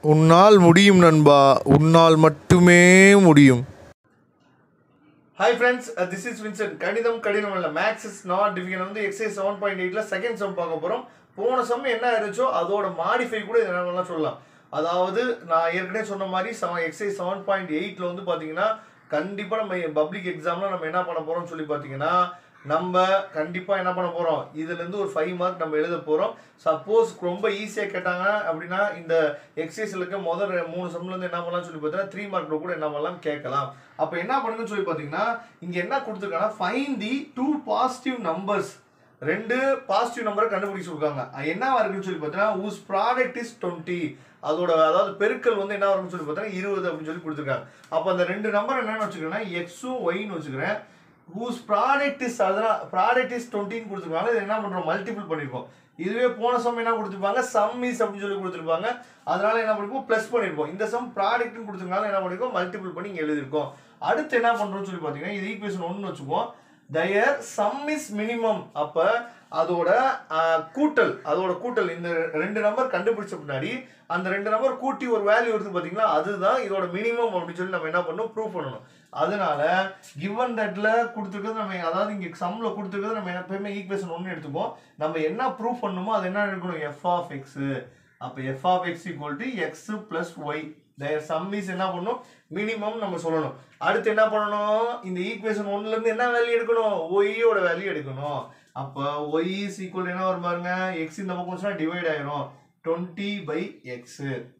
உன்னால் முடியும் நண்பா உன்னால் மட்டுமே முடியும் hi friends this is Vincent கணிதம் கடினம் இல்லை மேக்ஸ் இஸ் நாட் டிஃபிகன் வந்து எக்ஸைஸ் செவன் பாயிண்ட் எயிட்ல செகண்ட் சம் பார்க்க போகிறோம் போன சம் என்ன இருந்துச்சோ அதோட மாடிஃபை கூட இது என்னென்னலாம் சொல்லலாம் அதாவது நான் ஏற்கனவே சொன்ன மாதிரி செவன் எக்ஸைஸ் செவன் பாயிண்ட் எயிட்ல வந்து பார்த்தீங்கன்னா கண்டிப்பாக நம்ம பப்ளிக் எக்ஸாமில் நம்ம என்ன பண்ண போகிறோம்னு சொல்லி பார்த்தீங்கன்னா நம்ம கண்டிப்பாக என்ன பண்ண போகிறோம் இதுலேருந்து ஒரு ஃபைவ் மார்க் நம்ம எழுத போகிறோம் சப்போஸ் ரொம்ப ஈஸியாக கேட்டாங்க அப்படின்னா இந்த எக்ஸசைஸில் இருக்க முதல் ரெ- மூணு சம்லேருந்து என்ன பண்ணலாம்னு சொல்லி பார்த்தீங்கன்னா த்ரீ மார்க்கில் கூட என்ன பண்ணலாம் கேட்கலாம் அப்போ என்ன பண்ணுங்கன்னு சொல்லி பார்த்தீங்கன்னா இங்கே என்ன கொடுத்துருக்காங்கன்னா find the two positive numbers ரெண்டு பாசிட்டிவ் நம்பரை கண்டுபிடிச்சு கொடுக்காங்க அது என்னவா இருக்குன்னு சொல்லி பார்த்தீங்கன்னா ஊஸ் ப்ராடக்ட் இஸ் டுவெண்ட்டி அதோட அதாவது பெருக்கல் வந்து என்ன வரும்னு சொல்லி பார்த்தீங்கன்னா இருபது அப்படின்னு சொல்லி கொடுத்துருக்காங்க அப்போ அந்த ரெண்டு நம்பர் என்னன்னு வச்சுக்கிறேன்னா எக்ஸும் ஒய்னு வச்சுக்கிறேன் ஹூஸ் ப்ராடக்ட் இஸ் அதெல்லாம் ப்ராடக்ட் இஸ் டுவெண்ட்டின்னு கொடுத்துருக்காங்க இது என்ன பண்ணுறோம் மல்டிபிள் பண்ணியிருக்கோம் இதுவே போன சம் என்ன கொடுத்துருப்பாங்க சம் இஸ் அப்படின்னு சொல்லி கொடுத்துருப்பாங்க அதனால என்ன பண்ணிருப்போம் ப்ளஸ் பண்ணியிருப்போம் இந்த சம் ப்ராடக்ட்னு கொடுத்துருக்காங்க என்ன பண்ணிருக்கோம் மல்டிபிள் பண்ணி இங்கே எழுதியிருக்கோம் அடுத்து என்ன பண்ணுறோம்னு சொல்லி பார்த்தீங்கன்னா இது ஈக்குவேஷன் ஒன்று வச்சுக்குவோம் தயர் சம் இஸ் மினிமம் அப்போ அதோட ஆஹ், கூட்டல் அதோட கூட்டல் இந்த ரெண்டு நம்பர் கண்டுபிடிச்ச பின்னாடி அந்த ரெண்டு நம்பர் கூட்டி ஒரு வேல்யூ வருது பார்த்தீங்களா அதுதான் இதோட மினிமம் அப்படின்னு சொல்லி நம்ம என்ன பண்ணணும் ப்ரூவ் பண்ணணும் அதனால கிவன் தட்ல கொடுத்துருக்கிறது நம்ம அதாவது இங்கே சம்ல கொடுத்துருக்கிறது நம்ம எப்பயுமே ஈக்குவேஷன் ஒன்று எடுத்துப்போம் நம்ம என்ன ப்ரூவ் பண்ணணுமோ அது என்ன எடுக்கணும் எஃப் ஆஃப் எக்ஸ் அப்போ f of x equal to x plus y their sum is என்ன பண்ணணும் மினிமம் நம்ம சொல்லணும் அடுத்து என்ன பண்ணணும் இந்த ஈக்குவேஷன் ஒன்ல இருந்து என்ன வேல்யூ எடுக்கணும் ஒய்யோட வேல்யூ எடுக்கணும் அப்போ ஒய் இஸ் ஈக்குவல் என்ன வரும் பாருங்க எக்ஸ் இந்த பக்கம் வச்சுனா டிவைட் ஆயிரும் டுவெண்ட்டி பை எக்ஸ்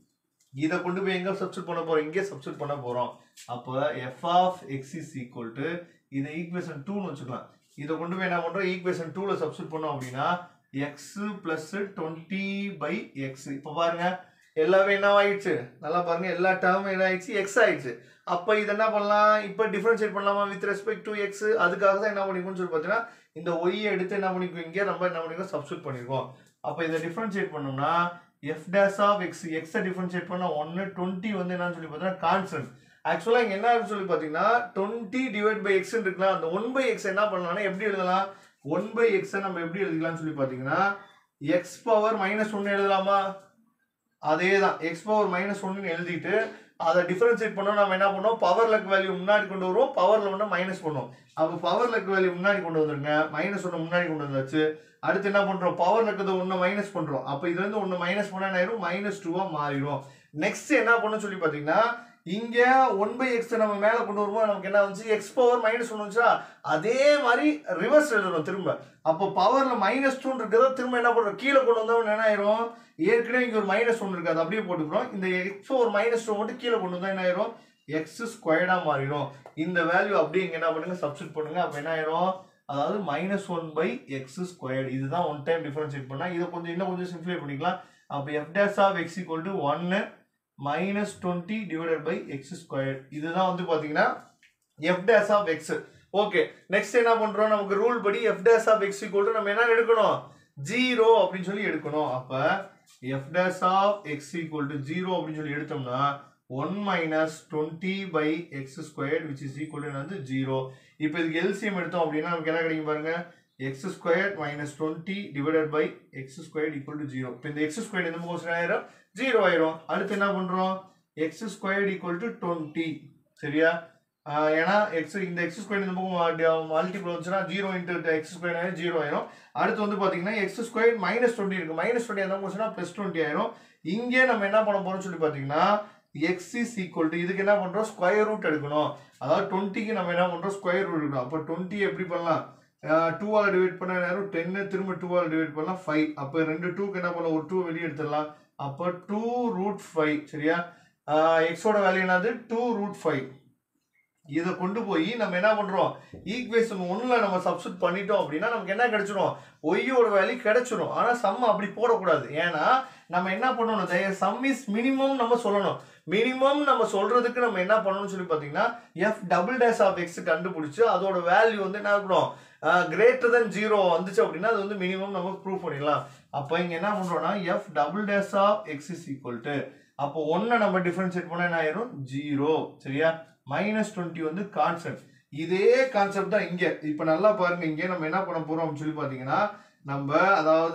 இதை கொண்டு போய் எங்க சப்ஸ்டியூட் பண்ண போறோம் இங்கே சப்ஸ்டியூட் பண்ண போறோம் அப்போ f of x is equal to இதை ஈக்குவேஷன் டூன்னு வச்சுக்கலாம் இதை கொண்டு போய் என்ன பண்றோம் ஈக்குவேஷன் டூல சப்ஸ்டியூட் பண்ணோம் அப்படின்னா x plus twenty by x இப்போ பாருங்க எல்லாமே என்ன ஆயிடுச்சு நல்லா பாருங்க எல்லா டேர்மும் என்ன ஆயிடுச்சு எக்ஸ் ஆயிடுச்சு அப்போ இது என்ன பண்ணலாம் இப்போ டிஃபரன்ஷியேட் பண்ணலாமா வித் ரெஸ்பெக்ட் டு எக்ஸ் அதுக்காக தான் என்ன பண்ணிக்கோன்னு சொல்லி பார்த்தீங்கன்னா இந்த ஒய்யை எடுத்து என்ன பண்ணிக்கோ இங்கே நம்ம என்ன பண்ணிக்கோ சப்ஸ்டியூட் பண்ணிருக்கோம் அப்போ இதை டிஃபரன்ஷியேட் பண்ணோம்னா எஃப் டேஸ் ஆஃப் எக்ஸ் எக்ஸை டிஃபரன்ஷியேட் பண்ண ஒன்று டுவெண்ட்டி வந்து என்னன்னு சொல்லி பார்த்தீங்கன்னா கான்ஸ்டன்ட் ஆக்சுவலாக இங்கே என்ன இருக்குன்னு சொல்லி பார்த்தீங்கன்னா டுவெண்ட்டி டிவைட் பை எக்ஸ் இருக்கலாம் அந்த ஒன் பை எக்ஸ் என்ன பண்ணலாம்னா எப்படி எழுதலாம் ஒன் பை எக்ஸை நம்ம எப்படி எழுதிக்கலாம்னு சொல்லி பார்த்தீங்கன்னா எக்ஸ் பவர் மைனஸ் ஒன்று எழுதலாமா அதே தான் எக்ஸ் பவர் மைனஸ் ஒன்னு எழுதிட்டு அதை டிஃபரன்ஷியேட் பண்ணோம் நம்ம என்ன பண்ணோம் பவர் லக் வேல்யூ முன்னாடி கொண்டு வருவோம் பவர்ல ஒன்று மைனஸ் பண்ணுவோம் அப்போ பவர் லக் வேல்யூ முன்னாடி கொண்டு வந்துருங்க மைனஸ் ஒன்று முன்னாடி கொண்டு வந்தாச்சு அடுத்து என்ன பண்றோம் பவர் லக்கத்தை ஒன்று மைனஸ் பண்றோம் அப்போ இதுல இருந்து ஒன்று மைனஸ் பண்ணா என்ன ஆயிரும் மைனஸ் டூவா மாறிடும் நெக்ஸ்ட் என்ன பண்ணணும் சொல்லி பார்த்தீங்கன்னா இங்க ஒன் பை எக்ஸ் நம்ம மேல கொண்டு வரும்போது நமக்கு என்ன வந்துச்சு எக்ஸ் பவர் மைனஸ் ஒன்று வந்துச்சா அதே மாதிரி ரிவர்ஸ் எழுதணும் திரும்ப அப்போ பவர்ல மைனஸ் டூ இருக்கிறத திரும்ப என்ன பண்றோம் கீழே கொண்டு வந்தவன் என்ன ஆயிரும் ஏற்கனவே இங்க ஒரு மைனஸ் ஒன்று இருக்கு அது அப்படியே போட்டுக்கிறோம் இந்த எக்ஸ் ஒரு மைனஸ் டூ மட்டும் கீழே கொண்டு வந்தா என்ன ஆயிரும் எக்ஸ் ஸ்கொயர்டா மாறிடும் இந்த வேல்யூ அப்படியே இங்க என்ன பண்ணுங்க சப்ஸ்டிட் பண்ணுங்க அப்ப என்ன ஆயிரும் அதாவது minus one by x squared இதுதான் ஒன் டைம் டிஃபரன்ஷியேட் பண்ணா இதை கொஞ்சம் இன்னும் கொஞ்சம் சிம்பிளை பண்ணிக்கலாம் அப்போ f dash of x equal to ஒன்னு minus twenty divided by x square இதுதான் வந்து பாத்தீங்கன்னா f dash of x okay next என்ன பண்றோம் நமக்கு ரூல் படி f dash of x equal to நம்ம என்ன எடுக்கணும் ஜீரோ அப்படின்னு சொல்லி எடுக்கணும் அப்ப f dash of x equal to zero அப்படின்னு சொல்லி எடுத்தோம்னா one minus twenty by x square which is equal to வந்து ஜீரோ இப்போ இதுக்கு எல்சிஎம் எடுத்தோம் அப்படின்னா நமக்கு என்ன கிடைக்கும் பாருங்க x square minus twenty divided by x square equal to zero இப்போ இந்த எக்ஸ் ஸ்கொயர் இந்த பக்கம் ஆயிரும் ஜீரோ ஆயிரும் அடுத்து என்ன பண்றோம் x square equal to twenty சரியா ஆஹ் ஏன்னா எக்ஸ் இந்த எக்ஸ் ஸ்கொயர் இந்த பக்கம் மல்டிபிள் வந்துச்சுன்னா ஜீரோ இன்ட்டு எக்ஸ் ஸ்கொயர் ஆயிரும் ஜீரோ ஆயிரும் அடுத்து வந்து பாத்தீங்கன்னா எக்ஸ் ஸ்கொயர் மைனஸ் டுவெண்ட்டி இருக்கு மைனஸ் டுவெண்ட்டி அந்த போச்சுன்னா ப்ளஸ் டுவெண்ட்டி ஆயிரும் இங்கே நம்ம என்ன பண்ண போறோம்னு சொல்லி பாத்தீங்கன்னா எக்ஸ் இஸ் ஈக்குவல் டு இதுக்கு என்ன பண்றோம் ஸ்கொயர் ரூட் எடுக்கணும் அதாவது டுவெண்ட்டிக்கு நம்ம என்ன பண்றோம் ஸ்கொயர் ரூட் எடுக்கணும் அப்போ டுவெண்ட்டி எப்படி பண்ணலாம் டூவால் டிவைட் பண்ண நேரம் டென்னு திரும்ப டூவால் டிவைட் பண்ணலாம் ஃபைவ் அப்போ ரெண்டு டூக்கு என்ன பண்ணலாம் ஒரு டூ வெளியே எடுத்துடலாம் அப்போ டூ ரூட் ஃபைவ் சரியா எக்ஸோட வேல்யூ என்னது டூ ரூட் ஃபைவ் இதை கொண்டு போய் நம்ம என்ன பண்றோம் ஈக்குவேஷன் ஒன்ல நம்ம சப்ஸ்டிட் பண்ணிட்டோம் அப்படின்னா நமக்கு என்ன கிடைச்சிரும் ஒய்யோட வேல்யூ கிடைச்சிரும் ஆனா சம் அப்படி போடக்கூடாது ஏன்னா நம்ம என்ன பண்ணணும் தயவு சம் இஸ் மினிமம் நம்ம சொல்லணும் மினிமம் நம்ம சொல்றதுக்கு நம்ம என்ன பண்ணணும்னு சொல்லி பார்த்தீங்கன்னா f double dash of x கண்டுபிடிச்சு அதோட வேல்யூ வந்து என்ன இருக்கணும் கிரேட்டர் தென் ஜீரோ வந்துச்சு அப்படின்னா அது வந்து மினிமம் நம்ம ப்ரூவ் பண்ணிடலாம் அப்போ இங்க என்ன பண்றோம்னா f double dash of x is equal to அப்போ ஒன்னை நம்ம டிஃபரன்ஷியேட் பண்ணா என்ன ஆயிரும் ஜீரோ சரியா மைனஸ் டுவெண்ட்டி வந்து கான்செப்ட் இதே கான்செப்ட் தான் இங்க இப்போ நல்லா பாருங்க இங்க நம்ம என்ன பண்ண போறோம் அப்படின்னு சொல்லி பார்த்தீங்கன்னா நம்ம அதாவது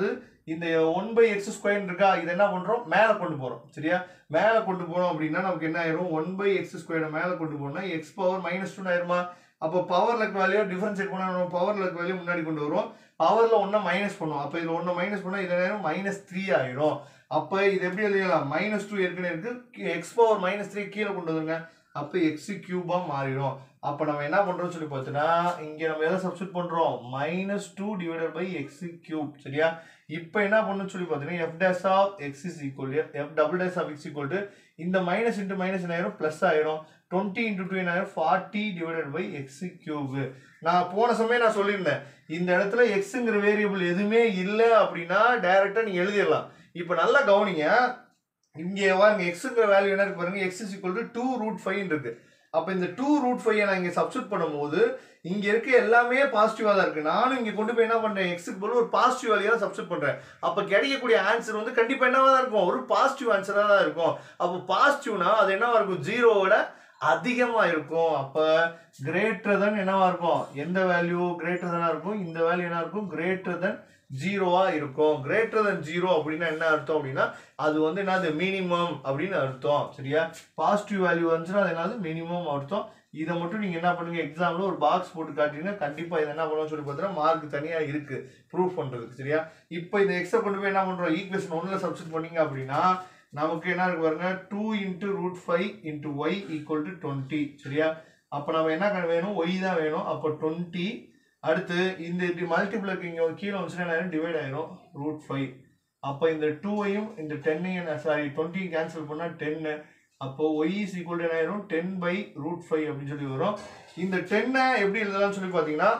இந்த ஒன் பை எக்ஸ் ஸ்கொயர் இருக்கா இதை என்ன பண்ணுறோம் மேலே கொண்டு போகிறோம் சரியா மேலே கொண்டு போனோம் அப்படின்னா நமக்கு என்ன ஆயிரும் ஒன் பை எக்ஸ் ஸ்கொயரை மேலே கொண்டு போனோம்னா எக்ஸ் பவர் மைனஸ் டூ ஆயிருமா அப்போ பவர் லக் வேல்யூ டிஃபரன்ஷியேட் பண்ணால் நம்ம பவர் லக் வேல்யூ முன்னாடி கொண்டு வருவோம் பவரில் ஒன்றை மைனஸ் பண்ணுவோம் அப்போ இதில் ஒன்று மைனஸ் பண்ணால் இதில் நேரம் மைனஸ் த்ரீ ஆயிரும் அப்போ இது எப்படி எழுதலாம் மைனஸ் டூ ஏற்கனவே இருக்கு எக்ஸ் பவர் மைனஸ் த்ரீ கீழே கொண்டு வந்துருங்க அப்போ எக்ஸ் கியூபாக மாறிடும் அப்போ நம்ம என்ன பண்ணுறோம்னு சொல்லி பார்த்தோன்னா இங்கே நம்ம எதை சப்ஸ்டியூட் பண்ணுறோம் minus two divided by x cube சரியா இப்போ என்ன பண்ணணும்னு சொல்லி பார்த்தீங்கன்னா f dash of x is equal f double dash of x equal to இந்த மைனஸ் இன்ட்டு மைனஸ் என்ன ஆயிரும் ப்ளஸ் ஆயிரும் டுவெண்ட்டி இன்ட்டு டூ என்ன ஆயிரும் forty divided by x cube நான் போன சமயம் நான் சொல்லியிருந்தேன் இந்த இடத்துல எக்ஸுங்கிற வேரியபிள் எதுவுமே இல்லை அப்படின்னா டைரெக்டாக நீங்கள் எழுதிடலாம் இப்போ நல்லா கவனிங்க இங்கே வாங்க எக்ஸுங்கிற வேல்யூ என்ன இருக்கு பாருங்க x is equal to two root five இருக்கு அப்போ இந்த டூ ரூட் ஃபைவ் நான் இங்கே சப்ஸ்டியூட் பண்ணும்போது இங்கே இருக்க எல்லாமே பாசிட்டிவாக தான் இருக்குது நானும் இங்கே கொண்டு போய் என்ன பண்ணுறேன் எக்ஸுக்கு போல ஒரு பாசிட்டிவ் வேல்யூ தான் சப்ஸ்டியூட் பண்ணுறேன் அப்போ கிடைக்கக்கூடிய ஆன்சர் வந்து கண்டிப்பாக என்னவா தான் இருக்கும் ஒரு பாசிட்டிவ் ஆன்சராக தான் இருக்கும் அப்போ பாசிட்டிவ்னா அது என்னவா இருக்கும் ஜீரோவோட அதிகமாக இருக்கும் அப்போ கிரேட்டர் தன் என்னவா இருக்கும் எந்த வேல்யூ கிரேட்டர் தானா இருக்கும் இந்த வேல்யூ என்ன இருக்கும் கிரேட்டர் தன் ஜீரோவா இருக்கும் கிரேட்டர் தன் ஜீரோ அப்படின்னா என்ன அர்த்தம் அப்படின்னா அது வந்து என்னது மினிமம் அப்படின்னு அர்த்தம் சரியா பாசிட்டிவ் வேல்யூ வந்துச்சுன்னா அது என்னது மினிமம் அர்த்தம் இதை மட்டும் நீங்கள் என்ன பண்ணுங்க எக்ஸாமில் ஒரு பாக்ஸ் போட்டு காட்டிங்கன்னா கண்டிப்பாக இதை என்ன பண்ணுவோம்னு சொல்லி பார்த்தீங்கன்னா மார்க் தனியாக இருக்குது ப்ரூஃப் பண்ணுறதுக்கு சரியா இப்போ இந்த எக்ஸை கொண்டு போய் என்ன பண்ணுறோம் ஈக்குவேஷன் ஒன்றில் சப்ஸ்டிட் பண்ணீங்க அப்படின்னா நமக்கு என்ன இருக்கு பாருங்க two into root five into y equal to twenty சரியா அப்போ நம்ம என்ன கணக்கு வேணும் ஒய் தான் வேணும் அப்போ டுவெண்ட்டி அடுத்து இந்த இப்படி மல்டிப்ளக்கு இங்கே ஒரு கீழே வந்துச்சுன்னா டிவைட் ஆயிரும் ரூட் ஃபைவ் அப்போ இந்த டூவையும் இந்த டென்னையும் சாரி டுவெண்ட்டியும் கேன்சல் பண்ணால் டென்னு அப்போ ஒய் இஸ் ஈக்குவல் என்ன ஆயிரும் டென் பை ரூட் ஃபைவ் அப்படின்னு சொல்லி வரும் இந்த டென்னை எப்படி எழுதலாம்னு சொல்லி பார்த்தீங்கன்னா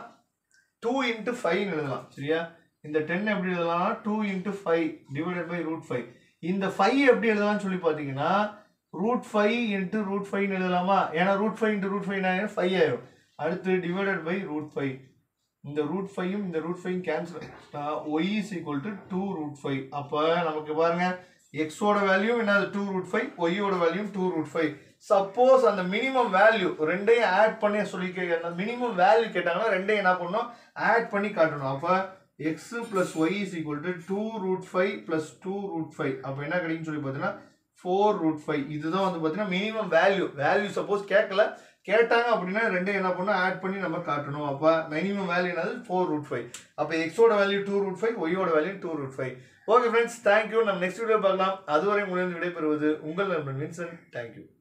டூ இன்ட்டு ஃபைவ்னு எழுதலாம் சரியா இந்த டென் எப்படி எழுதலாம்னா two into five divided by root five இந்த ஃபைவ் எப்படி எழுதலாம்னு சொல்லி பார்த்தீங்கன்னா ரூட் ஃபைவ் இன்ட்டு ரூட் ஃபைவ்னு எழுதலாமா ஏன்னா root five into root five ஆயிரும் ஃபைவ் ஆயிரும் அடுத்து டிவைடட் பை ரூட் ஃபைவ் இந்த ரூட் ஃபைவும் இந்த root five cancel y is equal to two root five அப்போ நமக்கு பாருங்க எக்ஸோட வேல்யூ என்னது டூ ரூட் ஃபைவ் ஒய்யோட value two root five suppose அந்த மினிமம் வேல்யூ ரெண்டையும் ஆட் பண்ணி சொல்லி கே- அந்த மினிமம் வேல்யூ கேட்டாங்கன்னா ரெண்டையும் என்ன பண்ணணும் ஆட் பண்ணி காட்டணும் அப்போ x plus y is equal to two root five plus two root five அப்போ என்ன கிடைக்குன்னு சொல்லி பார்த்தீங்கன்னா ஃபோர் ரூட் ஃபைவ் இதுதான் வந்து பார்த்தீங்கன்னா மினிமம் வேல்யூ வேல்யூ சப்போஸ் கேட்கல கேட்டாங்க அப்படின்னா ரெண்டையும் என்ன பண்ணணும் ஆட் பண்ணி நம்ம காட்டணும் அப்போ மினிமம் வேல்யூ என்னது ஃபோர் ரூட் ஃபைவ் அப்போ எக்ஸோட வேல்யூ டூ ரூட் ஃபைவ் ஒய்யோட value two root five okay friends thank you நம்ம நெக்ஸ்ட் வீடியோ பார்க்கலாம் அதுவரை உங்களிடம் விடைபெறுவது உங்கள் நண்பன் வின்சன் தேங்க்யூ